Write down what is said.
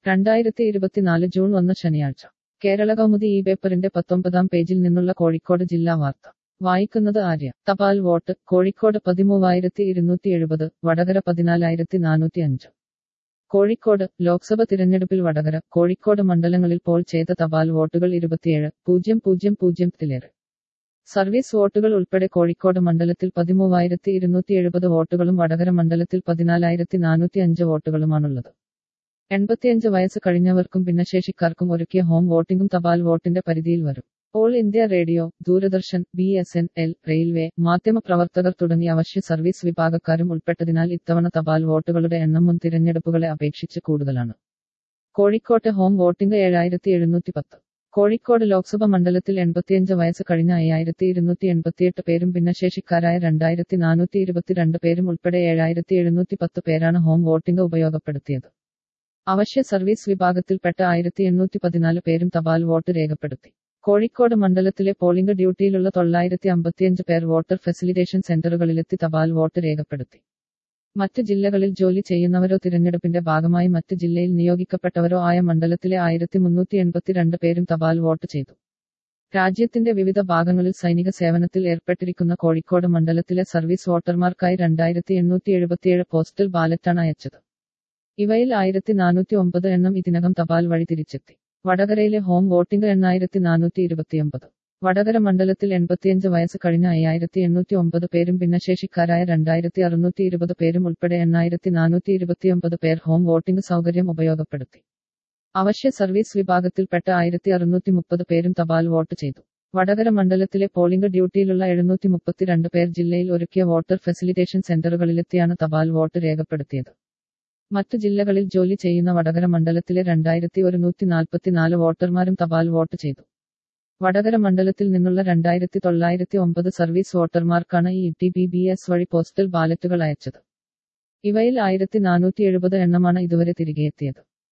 രണ്ടായിരത്തി ഇരുപത്തിനാല് ജൂൺ ഒന്ന് ശനിയാഴ്ച കേരള കൗമുദി ഈ പേപ്പറിന്റെ പത്തൊമ്പതാം പേജിൽ നിന്നുള്ള കോഴിക്കോട് ജില്ലാ വാർത്ത വായിക്കുന്നത് ആര്യ തപാൽ വോട്ട് കോഴിക്കോട് പതിമൂവായിരത്തി ഇരുന്നൂറ്റി എഴുപത് വടകര പതിനാലായിരത്തി നാനൂറ്റി അഞ്ച് കോഴിക്കോട് ലോക്സഭ തിരഞ്ഞെടുപ്പിൽ വടകര കോഴിക്കോട് മണ്ഡലങ്ങളിൽ പോൾ ചെയ്ത തപാൽ വോട്ടുകൾ ഇരുപത്തിയേഴ് പൂജ്യം പൂജ്യം പൂജ്യത്തിലേറെ സർവീസ് വോട്ടുകൾ ഉൾപ്പെടെ കോഴിക്കോട് മണ്ഡലത്തിൽ പതിമൂവായിരത്തി ഇരുന്നൂറ്റി എഴുപത് വോട്ടുകളും വടകര മണ്ഡലത്തിൽ പതിനാലായിരത്തി നാനൂറ്റി അഞ്ച് വോട്ടുകളുമാണുള്ളത് എൺപത്തിയഞ്ച് വയസ്സ് കഴിഞ്ഞവർക്കും ഭിന്നശേഷിക്കാർക്കും ഒരുക്കിയ ഹോം വോട്ടിംഗും തപാൽ വോട്ടിന്റെ പരിധിയിൽ വരും All India Radio Doordarshan B S N L railway മാധ്യമപ്രവർത്തകർ തുടങ്ങിയ അവശ്യ സർവീസ് വിഭാഗക്കാരും ഉൾപ്പെട്ടതിനാൽ ഇത്തവണ തപാൽ വോട്ടുകളുടെ എണ്ണം മുൻ തിരഞ്ഞെടുപ്പുകളെ അപേക്ഷിച്ച് കൂടുതലാണ് കോഴിക്കോട്ടെ ഹോം വോട്ടിംഗ് ഏഴായിരത്തി എഴുന്നൂറ്റി പത്ത് കോഴിക്കോട് ലോക്സഭ മണ്ഡലത്തിൽ എൺപത്തിയഞ്ച് വയസ്സ് കഴിഞ്ഞ അയ്യായിരത്തി ഇരുന്നൂറ്റി എൺപത്തിയെട്ട് പേരും ഭിന്നശേഷിക്കാരായ രണ്ടായിരത്തി നാനൂറ്റി ഇരുപത്തിരണ്ട് പേരും ഉൾപ്പെടെ ഏഴായിരത്തി എഴുന്നൂറ്റി പത്ത് പേരാണ് ഹോം വോട്ടിംഗ് ഉപയോഗപ്പെടുത്തിയത് അവശ്യ സർവീസ് വിഭാഗത്തിൽപ്പെട്ട ആയിരത്തി എണ്ണൂറ്റി പതിനാല് പേരും തപാൽ വോട്ട് രേഖപ്പെടുത്തി കോഴിക്കോട് മണ്ഡലത്തിലെ പോളിംഗ് ഡ്യൂട്ടിയിലുള്ള തൊള്ളായിരത്തി അമ്പത്തിയഞ്ച് പേർ വോട്ടർ ഫെസിലിറ്റേഷൻ സെന്ററുകളിലെത്തി തപാൽ വോട്ട് രേഖപ്പെടുത്തി മറ്റ് ജില്ലകളിൽ ജോലി ചെയ്യുന്നവരോ തിരഞ്ഞെടുപ്പിന്റെ ഭാഗമായി മറ്റ് ജില്ലയിൽ നിയോഗിക്കപ്പെട്ടവരോ ആയ മണ്ഡലത്തിലെ ആയിരത്തി മുന്നൂറ്റി എൺപത്തിരണ്ട് പേരും തപാൽ വോട്ട് ചെയ്തു രാജ്യത്തിന്റെ വിവിധ ഭാഗങ്ങളിൽ സൈനിക സേവനത്തിൽ ഏർപ്പെട്ടിരിക്കുന്ന കോഴിക്കോട് മണ്ഡലത്തിലെ സർവീസ് വോട്ടർമാർക്കായി രണ്ടായിരത്തി എണ്ണൂറ്റി എഴുപത്തിയേഴ് പോസ്റ്റൽ ബാലറ്റാണ് അയച്ചത് ഇവയിൽ ആയിരത്തി നാനൂറ്റി ഒമ്പത് എണ്ണം ഇതിനകം തപാൽ വഴി തിരിച്ചെത്തി വടകരയിലെ ഹോം വോട്ടിംഗ് എണ്ണായിരത്തി നാനൂറ്റി ഇരുപത്തിയൊമ്പത് വടകര മണ്ഡലത്തിൽ എൺപത്തിയഞ്ച് വയസ്സ് കഴിഞ്ഞ അയ്യായിരത്തി എണ്ണൂറ്റി ഒമ്പത് പേരും ഭിന്നശേഷിക്കാരായ രണ്ടായിരത്തി അറുന്നൂറ്റി ഇരുപത് പേരും ഉൾപ്പെടെ എണ്ണായിരത്തി നാനൂറ്റി ഇരുപത്തിയൊമ്പത് പേർ ഹോം വോട്ടിംഗ് സൗകര്യം ഉപയോഗപ്പെടുത്തി അവശ്യ സർവീസ് വിഭാഗത്തിൽപ്പെട്ട ആയിരത്തി അറുന്നൂറ്റി മുപ്പത് പേരും തപാൽ വോട്ട് ചെയ്തു വടകര മണ്ഡലത്തിലെ പോളിംഗ് ഡ്യൂട്ടിയിലുള്ള എഴുന്നൂറ്റി മുപ്പത്തിരണ്ട് പേർ ജില്ലയിൽ ഒരുക്കിയ വോട്ടർ ഫെസിലിറ്റേഷൻ സെന്ററുകളിലെത്തിയാണ് തപാൽ വോട്ട് രേഖപ്പെടുത്തിയത് മറ്റു ജില്ലകളിൽ ജോലി ചെയ്യുന്ന വടകര മണ്ഡലത്തിലെ രണ്ടായിരത്തി ഒരുന്നൂറ്റി നാൽപ്പത്തിനാല് വോട്ടർമാരും തപാൽ വോട്ട് ചെയ്തു വടകര മണ്ഡലത്തിൽ നിന്നുള്ള രണ്ടായിരത്തി തൊള്ളായിരത്തി ഒമ്പത് സർവീസ് വോട്ടർമാർക്കാണ് E T B B S വഴി പോസ്റ്റൽ ബാലറ്റുകൾ അയച്ചത് ഇവയിൽ ആയിരത്തി നാനൂറ്റി എഴുപത് എണ്ണമാണ് ഇതുവരെ തിരികെയെത്തിയത്